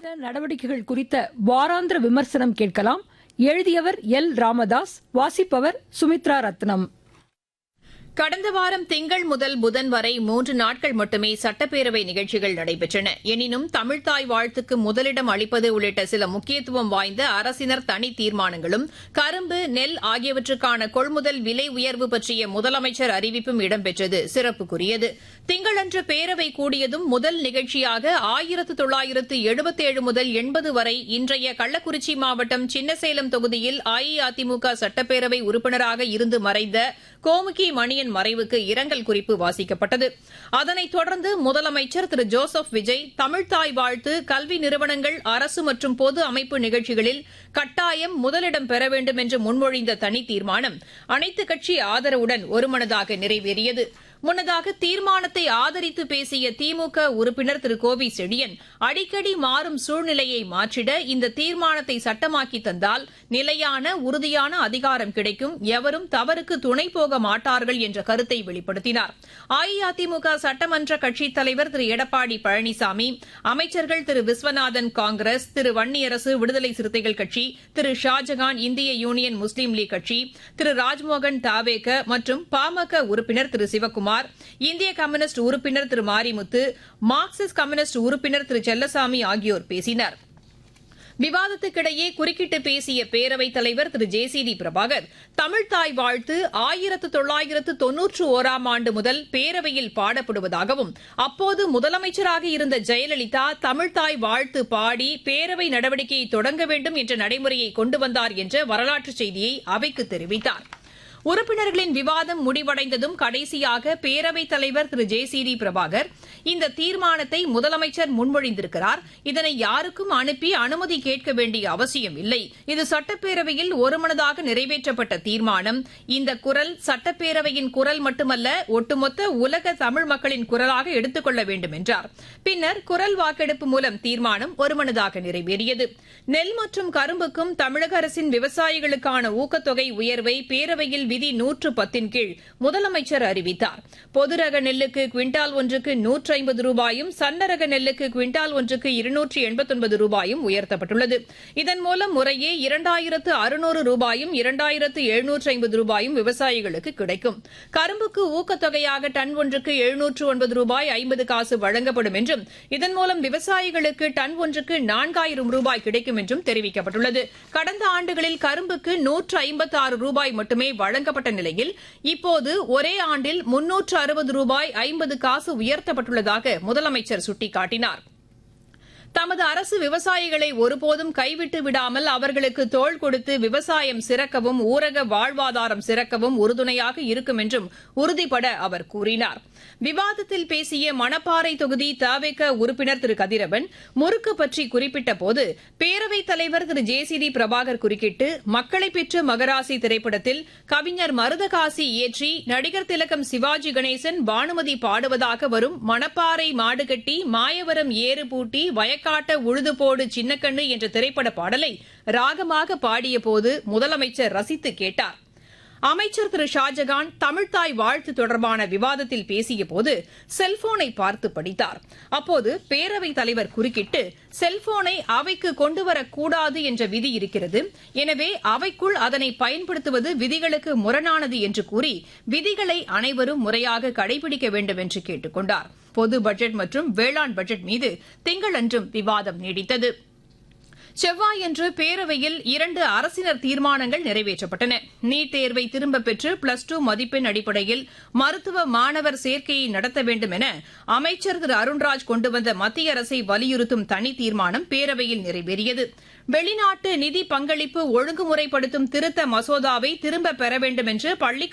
நடவடிக்கைகள் குறித்த வாராந்திர விமர்சனம் கேட்கலாம் எழுதியவர் எல் ராமதாஸ் வாசிப்பவர் சுமித்ரா ரத்னம் கடந்த வாரம் திங்கள் முதல் புதன் வரை மூன்று நாட்கள் மட்டுமே சட்டப்பேரவை நிகழ்ச்சிகள் நடைபெற்றன எனினும் தமிழ்தாய் வாழ்த்துக்கு முதலிடம் அளிப்பது உள்ளிட்ட சில முக்கியத்துவம் வாய்ந்த அரசினர் தனி தீர்மானங்களும் கரும்பு நெல் ஆகியவற்றுக்கான கொள்முதல் விலை உயர்வு பற்றிய முதலமைச்சர் அறிவிப்பும் இடம்பெற்றது சிறப்புக்குரியது திங்களன்று பேரவை கூடியதும் முதல் நிகழ்ச்சியாக ஆயிரத்து தொள்ளாயிரத்து எழுபத்தேழு முதல் எண்பது வரை இன்றைய கள்ளக்குறிச்சி மாவட்டம் சின்னசேலம் தொகுதியில் அஇஅதிமுக சட்டப்பேரவை உறுப்பினராக இருந்து மறைந்த கோமுகி மணியன் மறைவுக்கு இரங்கல் குறிப்பு வாசிக்கப்பட்டது அதனைத் தொடர்ந்து முதலமைச்சர் திரு ஜோசப் விஜய் தமிழ்தாய் வாழ்த்து கல்வி நிறுவனங்கள் அரசு மற்றும் பொது அமைப்பு நிகழ்ச்சிகளில் கட்டாயம் முதலிடம் பெற வேண்டும் என்று முன்மொழிந்த தனி தீர்மானம் அனைத்துக் கட்சி ஆதரவுடன் ஒருமனதாக நிறைவேறியது முன்னதாக தீர்மானத்தை ஆதரித்து பேசிய திமுக உறுப்பினர் திரு கோவி செழியன் அடிக்கடி மாறும் சூழ்நிலையை மாற்றிட இந்த தீர்மானத்தை சட்டமாக்கி தந்தால் நிலையான உறுதியான அதிகாரம் கிடைக்கும் எவரும் தவறுக்கு துணை போக மாட்டார்கள் என்ற கருத்தை வெளிப்படுத்தினார் அஇஅதிமுக சட்டமன்ற கட்சித் தலைவர் திரு எடப்பாடி பழனிசாமி அமைச்சர்கள் திரு விஸ்வநாதன் காங்கிரஸ் திரு வன்னியரசு விடுதலை சிறுத்தைகள் கட்சி திரு ஷாஜகான் இந்திய யூனியன் முஸ்லீம் லீக் கட்சி திரு ராஜ்மோகன் தாவேக மற்றும் பாமக உறுப்பினர் திரு சிவக்குமார் இந்திய கம்யூனிஸ்ட் உறுப்பினர் திரு மாரிமுத்து மார்க்சிஸ்ட் கம்யூனிஸ்ட் உறுப்பினர் திரு செல்லசாமி ஆகியோர் பேசினர் விவாதத்துக்கிடையே குறுக்கிட்டு பேசிய பேரவைத் தலைவர் Thiru J C D Prabhakar தமிழ்தாய் வாழ்த்து ஆயிரத்து தொள்ளாயிரத்து தொன்னூற்று ஓராம் ஆண்டு முதல் பேரவையில் பாடப்படுவதாகவும் அப்போது முதலமைச்சராக இருந்த ஜெயலலிதா தமிழ்தாய் வாழ்த்து பாடி பேரவை நடவடிக்கையை தொடங்க வேண்டும் என்ற நடைமுறையை கொண்டு வந்தார் என்ற வரலாற்றுச் செய்தியை அவைக்கு தெரிவித்தாா் உறுப்பினர்களின் விவாதம் முடிவடைந்ததும் கடைசியாக பேரவைத் தலைவர் Thiru J C D Prabhakar இந்த தீர்மானத்தை முதலமைச்சர் முன்மொழிந்திருக்கிறார் இதனை யாருக்கும் அனுப்பி அனுமதி கேட்க வேண்டிய அவசியம் இல்லை இது சட்டப்பேரவையில் ஒருமனதாக நிறைவேற்றப்பட்ட தீர்மானம் இந்த குரல் சட்டப்பேரவையின் குரல் மட்டுமல்ல ஒட்டுமொத்த உலக தமிழ் மக்களின் குரலாக எடுத்துக் கொள்ள வேண்டும் என்றார் பின்னர் குரல் வாக்கெடுப்பு மூலம் தீர்மானம் ஒருமனதாக நிறைவேறியது நெல் மற்றும் கரும்புக்கும் தமிழக அரசின் விவசாயிகளுக்கான ஊக்கத்தொகை உயர்வை பேரவையில் விதி நூற்று பத்தின் கீழ் முதலமைச்சர் அறிவித்தார் பொது ரக நெல்லுக்கு குவிண்டால் ஒன்றுக்கு நூற்று ஐம்பது ரூபாயும் சன்னரக நெல்லுக்கு குவிண்டால் ஒன்றுக்கு இருநூற்று எண்பத்தொன்பது ரூபாயும் உயர்த்தப்பட்டுள்ளது இதன் மூலம் முறையே இரண்டாயிரத்து அறுநூறு ரூபாயும் இரண்டாயிரத்து எழுநூற்று ஐம்பது ரூபாயும் விவசாயிகளுக்கு கிடைக்கும் கரும்புக்கு ஊக்கத்தொகையாக டன் ஒன்றுக்கு எழுநூற்று ஒன்பது ரூபாய் ஐம்பது காசு வழங்கப்படும் என்றும் இதன் மூலம் விவசாயிகளுக்கு டன் ஒன்றுக்கு நான்காயிரம் ரூபாய் கிடைக்கும் என்றும் தெரிவிக்கப்பட்டுள்ளது கடந்த ஆண்டுகளில் கரும்புக்கு நூற்று ஐம்பத்தி ஆறு ரூபாய் மட்டுமே வழங்கப்பட்ட நிலையில் இப்போது ஒரே ஆண்டில் முன்னூற்று அறுபது ரூபாய் ஐம்பது காசு உயர்த்தப்பட்டுள்ளதாக முதலமைச்சர் சுட்டிக்காட்டினார் தமது அரசு விவசாயிகளை ஒருபோதும் கைவிட்டு விடாமல் அவர்களுக்கு தோள் கொடுத்து விவசாயம் சிறக்கவும் ஊரக வாழ்வாதாரம் சிறக்கவும் உறுதுணையாக இருக்கும் என்றும் உறுதிபட அவர் கூறினார் விவாதத்தில் பேசிய மணப்பாறை தொகுதி தவேக உறுப்பினர் திரு கதிரவன் முறுக்கு பற்றி குறிப்பிட்ட போது பேரவைத் தலைவர் Thiru J C D Prabhakar குறுக்கிட்டு மக்களை பெற்ற மகராசி திரைப்படத்தில் கவிஞர் மருதகாசி இயற்றி நடிகர் திலகம் சிவாஜி கணேசன் பானுமதி பாடுவதாக வரும் மணப்பாறை மாடுகட்டி மாயவரம் ஏறு பூட்டி வயக்காட்ட உழுது போடு சின்னக்கண்ணு என்ற திரைப்பட பாடலை ராகமாக பாடியபோது முதலமைச்சர் ரசித்து கேட்டார் அமைச்சர் திரு ஷாஜகான் தமிழ்தாய் வாழ்த்து தொடர்பான விவாதத்தில் பேசியபோது செல்போனை பார்த்து படித்தார் அப்போது பேரவைத் தலைவர் குறுக்கிட்டு செல்போனை அவைக்கு கொண்டுவரக்கூடாது என்ற விதி இருக்கிறது எனவே அவைக்குள் அதனை பயன்படுத்துவது விதிகளுக்கு முரணானது என்று கூறி விதிகளை அனைவரும் முறையாக கடைபிடிக்க வேண்டும் என்று கேட்டுக் கொண்டார் பொது பட்ஜெட் மற்றும் வேளாண் பட்ஜெட் மீது திங்களன்றும் விவாதம் நீடித்தது செவ்வாயன்று பேரவையில் இரண்டு அரசினர் தீர்மானங்கள் நிறைவேற்றப்பட்டன நீட் தேர்வை திரும்பப் பெற்று பிளஸ் டூ மதிப்பெண் அடிப்படையில் மருத்துவ மாணவர் சேர்க்கையை நடத்த வேண்டும் என அமைச்சர் திரு அருண்ராஜ் கொண்டு வந்த மத்திய அரசை வலியுறுத்தும் தனி தீர்மானம் பேரவையில் நிறைவேறியது வெளிநாட்டு நிதி பங்களிப்பு ஒழுங்குமுறைப்படுத்தும் திருத்த மசோதாவை திரும்பப் பெற வேண்டும் என்று பள்ளிக்